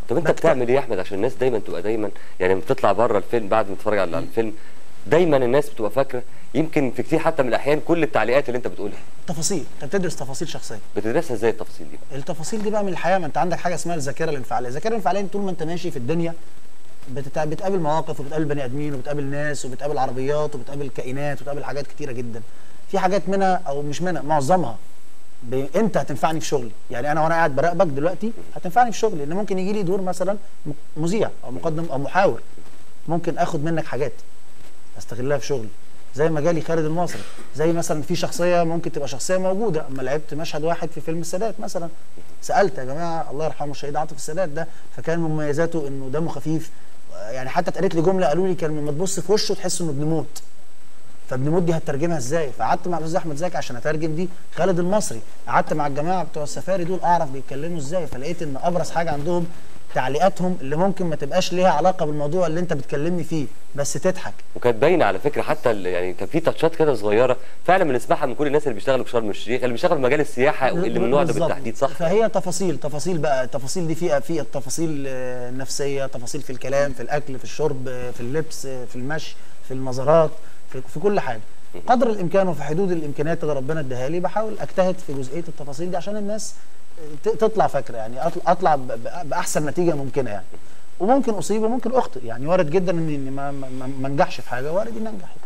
طب انت بكتب. بتعمل ايه يا احمد عشان الناس دايما تبقى دايما يعني لما بتطلع بره الفيلم بعد ما تتفرج على الفيلم دايما الناس بتبقى فاكره يمكن في كتير حتى من الاحيان كل التعليقات اللي انت بتقولها تفاصيل انت بتدرس تفاصيل شخصيه بتدرسها ازاي التفاصيل دي بقى؟ التفاصيل دي بقى من الحياه ما انت عندك حاجه اسمها الذاكره الانفعاليه الذاكره الانفعاليه طول ما انت ماشي في الدنيا بتتع... بتقابل مواقف وبتقابل بني ادمين وبتقابل ناس وبتقابل عربيات وبتقابل كائنات وبتقابل حاجات كتيره جدا في حاجات منها او مش منها معظمها ب... انت هتنفعني في شغلي يعني انا وانا قاعد براقبك دلوقتي هتنفعني في شغلي لان ممكن يجي لي دور مثلا م- مذيع او مقدم او محاور ممكن اخد منك حاجات استغلها في شغلي زي ما جالي خالد المصري زي مثلا في شخصيه ممكن تبقى شخصيه موجوده اما لعبت مشهد واحد في فيلم السادات مثلا سالت يا جماعه الله يرحمه الشهيد عاطف السادات ده فكان من مميزاته انه دمه خفيف يعني حتى اتقالت لي جمله قالوا لي كان لما تبص في وشه تحس انه ابن موت فابن موت دي هترجمها ازاي فقعدت مع الاستاذ احمد زكي عشان اترجم دي خالد المصري قعدت مع الجماعه بتوع السفاري دول اعرف بيتكلموا ازاي فلقيت ان ابرز حاجه عندهم تعليقاتهم اللي ممكن ما تبقاش ليها علاقه بالموضوع اللي انت بتكلمني فيه بس تضحك وكانت باينه على فكره حتى ال- يعني كان في تاتشات كده صغيره فعلا بنسمعها من كل الناس اللي بيشتغلوا في شرم الشيخ اللي بيشتغلوا في مجال السياحه اللي من النوع ده بالظبط. بالتحديد صح فهي تفاصيل تفاصيل بقى التفاصيل دي فيها في التفاصيل آه، النفسيه تفاصيل في الكلام في الاكل في الشرب آه، في اللبس آه، في المشي في المزارات في, في كل حاجه قدر الامكان وفي حدود الامكانيات اللي ربنا اداها لي بحاول اجتهد في جزئيه التفاصيل دي عشان الناس آه، ت- تطلع فاكره يعني أطل- اطلع ب- ب- باحسن نتيجه ممكنه يعني وممكن اصيب وممكن اخطئ يعني وارد جدا ان إني ما ما ما- ما انجحش في حاجه وارد اني انجح